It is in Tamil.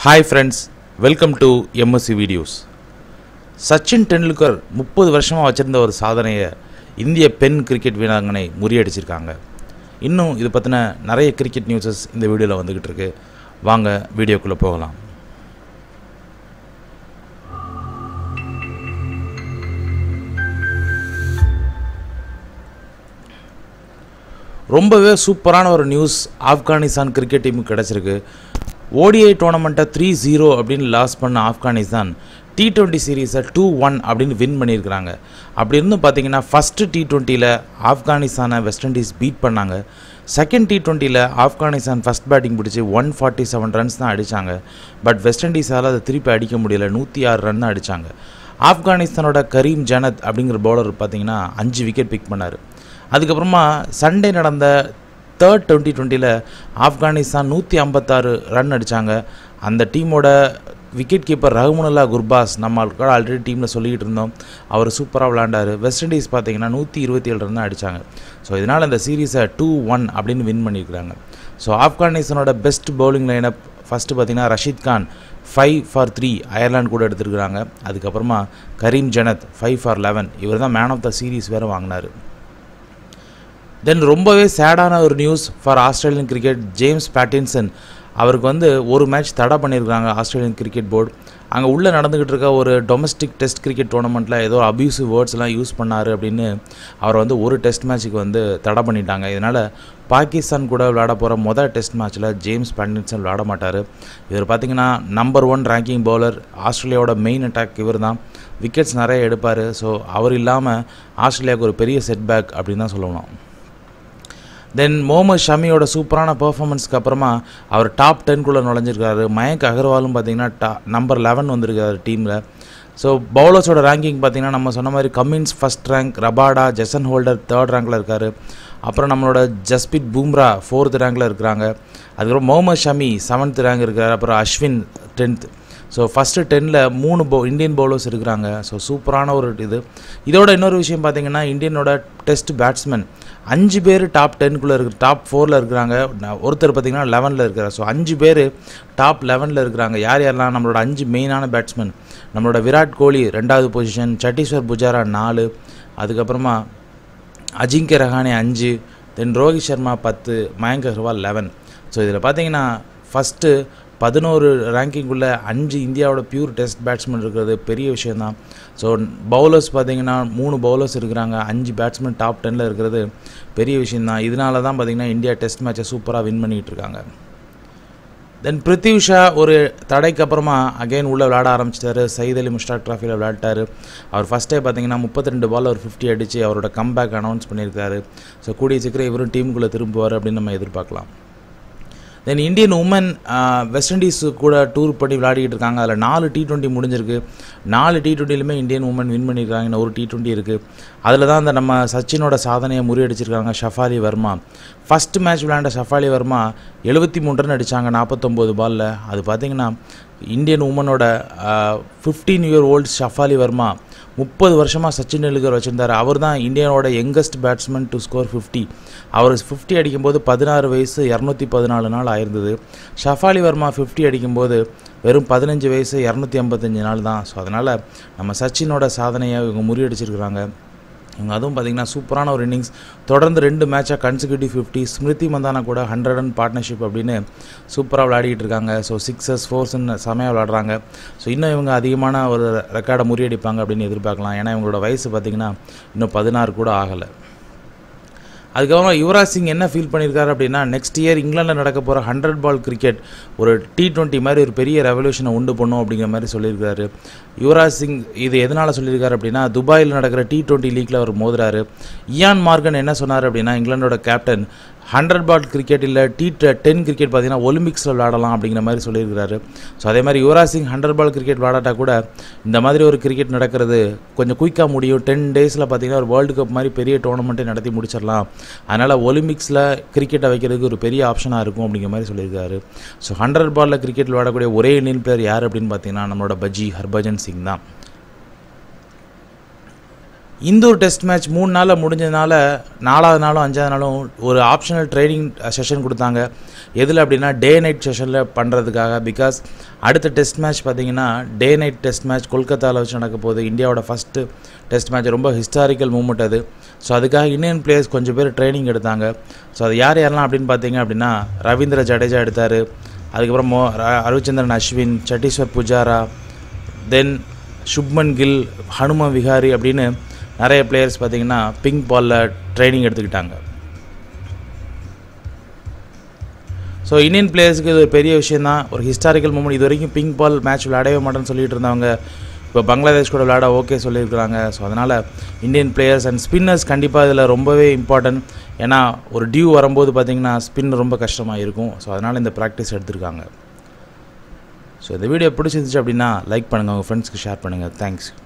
hi friends welcome to MSC videos Sachin Tendulkar முப்பது வருஷமாக வச்சுருந்த ஒரு சாதனையை இந்திய பெண் கிரிக்கெட் வீராங்கனை முறியடிச்சிருக்காங்க இன்னும் இது பற்றின நிறைய கிரிக்கெட் நியூஸஸ் இந்த வீடியோவில் வந்துக்கிட்டு இருக்கு வாங்க வீடியோக்குள்ளே போகலாம் ரொம்பவே சூப்பரான ஒரு நியூஸ் ஆப்கானிஸ்தான் கிரிக்கெட் டீமுக்கு கிடச்சிருக்கு ஓடிஐ டோர்னமெண்ட்டை த்ரீ ஜீரோ அப்படின்னு லாஸ் பண்ண ஆப்கானிஸ்தான் டி டுவெண்ட்டி சீரீஸை டூ ஒன் அப்படின்னு வின் பண்ணியிருக்கிறாங்க அப்படி இருந்தும் பார்த்தீங்கன்னா ஃபஸ்ட்டு டி டுவெண்ட்டியில் ஆப்கானிஸ்தானை வெஸ்ட் இண்டீஸ் பீட் பண்ணாங்க செகண்ட் டி டுவெண்ட்டியில் ஆப்கானிஸ்தான் ஃபஸ்ட் பேட்டிங் பிடிச்சி ஒன் ஃபார்ட்டி செவன் ரன்ஸ் தான் அடித்தாங்க பட் வெஸ்ட் இண்டீஸால் அதை திருப்பி அடிக்க முடியல நூற்றி ஆறு ரன் தான் அடித்தாங்க ஆப்கானிஸ்தானோட கரீம் ஜனத் அப்படிங்கிற பவுலர் பார்த்தீங்கன்னா அஞ்சு விக்கெட் பிக் பண்ணார் அதுக்கப்புறமா சண்டே நடந்த தேர்ட் டுவெண்ட்டி டுவெண்ட்டியில் ஆப்கானிஸ்தான் நூற்றி ஐம்பத்தாறு ரன் அடித்தாங்க அந்த டீமோட விக்கெட் கீப்பர் ரஹமுல்லா குர்பாஸ் நம்ம கூட ஆல்ரெடி டீமில் சொல்லிக்கிட்டு இருந்தோம் அவர் சூப்பராக விளாண்டார் வெஸ்ட் இண்டீஸ் பார்த்தீங்கன்னா நூற்றி இருபத்தி ஏழு ரன் அடித்தாங்க ஸோ இதனால் இந்த சீரீஸை டூ ஒன் அப்படின்னு வின் பண்ணியிருக்கிறாங்க ஸோ ஆப்கானிஸ்தானோட பெஸ்ட் பவுலிங் லைனப் ஃபஸ்ட்டு பார்த்தீங்கன்னா Rashid Khan five for three Ireland கூட எடுத்துருக்குறாங்க அதுக்கப்புறமா Karim Janat five for eleven இவர் தான் மேன் ஆஃப் த சீரீஸ் வேறு வாங்கினார் தென் ரொம்பவே சேடான ஒரு news for Australian cricket James Pattinson அவருக்கு வந்து ஒரு மேட்ச் தடை பண்ணியிருக்காங்க ஆஸ்திரேலியன் கிரிக்கெட் போர்டு அங்கே உள்ளே நடந்துக்கிட்டு இருக்க ஒரு டொமஸ்டிக் டெஸ்ட் கிரிக்கெட் டோர்னமெண்ட்டில் ஏதோ அப்யூசிவ் வேர்ட்ஸ்லாம் யூஸ் பண்ணார் அப்படின்னு அவரை வந்து ஒரு டெஸ்ட் மேட்ச்சுக்கு வந்து தடை பண்ணிட்டாங்க இதனால் பாகிஸ்தான் கூட விளையாட போகிற மொதல் டெஸ்ட் மேட்ச்சில் ஜேம்ஸ் பேட்டின்சன் விளையாட மாட்டார் இவர் பார்த்திங்கன்னா நம்பர் ஒன் ரேங்கிங் பவுலர் ஆஸ்திரேலியாவோட மெயின் அட்டாக் இவர் தான் விக்கெட்ஸ் நிறைய எடுப்பார் ஸோ அவர் இல்லாமல் ஆஸ்திரேலியாவுக்கு ஒரு பெரிய செட்பேக் அப்படின்னு தான் சொல்லணும் தென் முகமது ஷமியோட சூப்பரான பர்ஃபார்மன்ஸ்க்கு அப்புறமா அவர் டாப் டென்குள்ளே நுழைஞ்சிருக்காரு மயங்க் அகர்வாலும் பார்த்தீங்கன்னா டா நம்பர் லெவன் வந்திருக்காரு டீமில் ஸோ பவுலர்ஸோட ரேங்கிங் பார்த்தீங்கன்னா நம்ம சொன்ன மாதிரி Cummins first rank Rabada Jason Holder third ரேங்கில் இருக்கார் அப்புறம் நம்மளோட ஜஸ்பித் பூம்ரா ஃபோர்த் ரேங்கில் இருக்கிறாங்க அதுக்கப்புறம் முகமது ஷமி செவன்த் ரேங்க் இருக்கார் அப்புறம் அஸ்வின் டென்த் ஸோ ஃபஸ்ட்டு டென்னில் மூணு போ இந்தியன் பவுலர்ஸ் இருக்கிறாங்க ஸோ சூப்பரான ஒரு இது இதோட இன்னொரு விஷயம் பார்த்தீங்கன்னா இந்தியனோட டெஸ்ட் பேட்ஸ்மேன் அஞ்சு பேர் டாப் டென்குள்ளே இருக்கு டாப் ஃபோரில் இருக்கிறாங்க ஒருத்தர் பார்த்தீங்கன்னா லெவனில் இருக்கிறார் ஸோ அஞ்சு பேர் டாப் லெவனில் இருக்கிறாங்க யார் யாரெல்லாம் நம்மளோட அஞ்சு மெயினான பேட்ஸ்மேன் நம்மளோட விராட் கோலி ரெண்டாவது பொசிஷன் சட்டீஸ்வர் புஜாரா நாலு அதுக்கப்புறமா அஜிங்க ரஹானே அஞ்சு தென் ரோஹித் சர்மா பத்து மயங்க் அகர்வால் லெவன் ஸோ இதில் பார்த்தீங்கன்னா ஃபஸ்ட்டு பதினோரு ரேங்கிங்குள்ளே அஞ்சு இந்தியாவோட பியூர் டெஸ்ட் பேட்ஸ்மேன் இருக்கிறது பெரிய விஷயந்தான் ஸோ பவுலர்ஸ் பார்த்தீங்கன்னா மூணு பவுலர்ஸ் இருக்கிறாங்க அஞ்சு பேட்ஸ்மேன் டாப் டெனில் இருக்கிறது பெரிய விஷயந்தான் இதனால தான் பார்த்தீங்கன்னா இந்தியா டெஸ்ட் மேட்சை சூப்பராக வின் பண்ணிகிட்டு இருக்காங்க தென் பிருத்திவ் ஷா ஒரு தடைக்கு அப்புறமா அகைன் உள்ளே விளாட ஆரம்பிச்சிட்டாரு சயித் அலி முஷ்டாக் ட்ராஃபியில் விளையாட்டார் அவர் ஃபஸ்ட்டே பார்த்தீங்கன்னா முப்பத்தி ரெண்டு பால் ஒரு ஃபிஃப்டி அடித்து அவரோட கம்பேக் அனௌன்ஸ் பண்ணியிருக்காரு ஸோ கூடிய சீக்கிரம் இவரும் டீமுக்குள்ளே திரும்புவார் அப்படின்னு நம்ம எதிர்பார்க்கலாம் then Indian women West Indies கூட டூர் பண்ணி விளையாடிட்டு இருக்காங்க அதில் நாலு டி டுவெண்ட்டி முடிஞ்சிருக்கு நாலு டி டுவெண்ட்டிலுமே இந்தியன் உமன் வின் பண்ணியிருக்காங்க இன்னும் ஒரு டி டுவெண்ட்டி இருக்குது அதில் தான் அந்த நம்ம சச்சினோட சாதனையை முறியடிச்சிருக்காங்க ஷஃபாலி வர்மா ஃபஸ்ட்டு மேட்ச் விளையாண்ட ஷஃபாலி வர்மா எழுபத்தி மூணு ரன் அடித்தாங்க நாற்பத்தொம்போது பாலில் அது பார்த்திங்கன்னா இந்தியன் உமனோட fifteen year old Shafali Verma முப்பது வருஷமாக சச்சின் டெண்டுல்கர் வச்சுருந்தார் அவர் தான் இந்தியாவோட youngest batsman to score fifty அவர் ஃபிஃப்டி அடிக்கும்போது பதினாறு வயசு இரநூத்தி பதினாலு நாள் ஆயிருந்தது ஷஃபாலி வர்மா ஃபிஃப்டி அடிக்கும்போது வெறும் பதினஞ்சு வயசு இரநூத்தி ஐம்பத்தஞ்சு நாள் தான் ஸோ அதனால் நம்ம சச்சினோட சாதனையை இவங்க முறியடிச்சிருக்கிறாங்க இவங்க அதுவும் பார்த்திங்கன்னா சூப்பரான ஒரு இன்னிங்ஸ் தொடர்ந்து ரெண்டு மேட்சாக கன்சிக்யூட்டிவ் ஃபிஃப்டி ஸ்மிருதி மந்தானா கூட ஹண்ட்ரட் அண்ட் பார்ட்னர்ஷிப் அப்படின்னு சூப்பராக விளையாடிட்டு இருக்காங்க ஸோ சிக்ஸஸ் ஃபோர்ஸ்ன்னு செமையாக விளாடுறாங்க ஸோ இன்னும் இவங்க அதிகமான ஒரு ரெக்கார்டை முறியடிப்பாங்க அப்படின்னு எதிர்பார்க்கலாம் ஏன்னா இவங்களோட வயசு பார்த்திங்கன்னா இன்னும் பதினாறு கூட ஆகலை அதுக்கப்புறம் யுவராஜ் சிங் என்ன ஃபீல் பண்ணியிருக்காரு அப்படின்னா நெக்ஸ்ட் இயர் இங்கிலாண்டில் நடக்க போகிற ஹண்ட்ரட் பால் கிரிக்கெட் ஒரு டி டுவெண்ட்டி மாதிரி ஒரு பெரிய ரெவல்யூஷனை உண்டு பண்ணும் அப்படிங்கிற மாதிரி சொல்லியிருக்காரு யுவராஜ் சிங் இது எதனால் சொல்லியிருக்காரு அப்படின்னா துபாயில் நடக்கிற டி டுவெண்ட்டி லீக்கில் அவர் மோதுறாரு இயான் மார்கன் என்ன சொன்னார் அப்படின்னா இங்கிலாண்டோட கேப்டன் ஹண்ட்ரட் பால் கிரிக்கெட் இல்லை டி டென் கிரிக்கெட் பார்த்தீங்கன்னா ஒலிம்பிக்ஸில் விளாடலாம் அப்படிங்கிற மாதிரி சொல்லியிருக்காரு ஸோ அதே மாதிரி Yuvraj Singh hundred ball cricket விளாடாட்டா கூட இந்த மாதிரி ஒரு கிரிக்கெட் நடக்கிறது கொஞ்சம் குயிக்காக முடியும் டென் டேஸில் பார்த்தீங்கன்னா ஒரு வேர்ல்டு கப் மாதிரி பெரிய டோர்னமெண்ட்டே நடத்தி முடிச்சிடலாம் அதனால் ஒலிம்பிக்ஸில் கிரிக்கெட்டை வைக்கிறதுக்கு ஒரு பெரிய ஆப்ஷனாக இருக்கும் அப்படிங்கிற மாதிரி சொல்லியிருக்காரு ஸோ ஹண்ட்ரட் பாலில் கிரிக்கெட் விளையாடக்கூடிய ஒரே இந்தியன் பிளேயர் யார் அப்படின்னு பார்த்தீங்கன்னா நம்மளோட பஜ்ஜி ஹர்பஜன் சிங் தான் இந்தூர் டெஸ்ட் மேட்ச் மூணு நாளில் முடிஞ்சதுனால நாலாவது நாளும் அஞ்சாவது நாளும் ஒரு ஆப்ஷனல் ட்ரைனிங் செஷன் கொடுத்தாங்க எதில் அப்படின்னா டே நைட் செஷனில் பண்ணுறதுக்காக பிகாஸ் அடுத்த டெஸ்ட் மேட்ச் பார்த்தீங்கன்னா டே நைட் டெஸ்ட் மேட்ச் கொல்கத்தாவில் வச்சு நடக்க போகுது இந்தியாவோட ஃபஸ்ட்டு டெஸ்ட் மேட்ச் ரொம்ப ஹிஸ்டாரிக்கல் மூமெண்ட் அது ஸோ அதுக்காக இந்தியன் பிளேயர்ஸ் கொஞ்சம் பேர் ட்ரைனிங் எடுத்தாங்க ஸோ அது யார் யாரெல்லாம் அப்படின்னு பார்த்தீங்க அப்படின்னா ரவீந்திர ஜடேஜா எடுத்தார் அதுக்கப்புறம் மோ ர- ரவிச்சந்திரன் அஸ்வின் சட்டீஸ்வர் புஜாரா தென் சுப்மன் கில் ஹனும விஹாரி அப்படின்னு நிறைய பிளேயர்ஸ் பார்த்தீங்கன்னா பிங்க் பாலில் ட்ரைனிங் எடுத்துக்கிட்டாங்க ஸோ இந்தியன் பிளேயர்ஸுக்கு இது ஒரு பெரிய விஷயம் தான் ஒரு ஹிஸ்டாரிக்கல் மூமெண்ட் இது வரைக்கும் பிங்க் பால் மேட்ச் விளையாடவே மாட்டேன்னு சொல்லிட்டு இருந்தவங்க இப்போ பங்களாதேஷ் கூட விளையாட ஓகே சொல்லியிருக்கிறாங்க ஸோ அதனால் இந்தியன் பிளேயர்ஸ் அண்ட் ஸ்பின்னர்ஸ் கண்டிப்பாக இதில் ரொம்பவே இம்பார்ட்டன்ட் ஏன்னா ஒரு டியூ வரும்போது பார்த்தீங்கன்னா ஸ்பின் ரொம்ப கஷ்டமாக இருக்கும் ஸோ அதனால் இந்த ப்ராக்டிஸ் எடுத்திருக்காங்க ஸோ இந்த வீடியோ பிடிச்சிருந்துச்சு அப்படின்னா லைக் பண்ணுங்கள் உங்கள் ஃப்ரெண்ட்ஸ்க்கு ஷேர் பண்ணுங்கள் தேங்க்ஸ்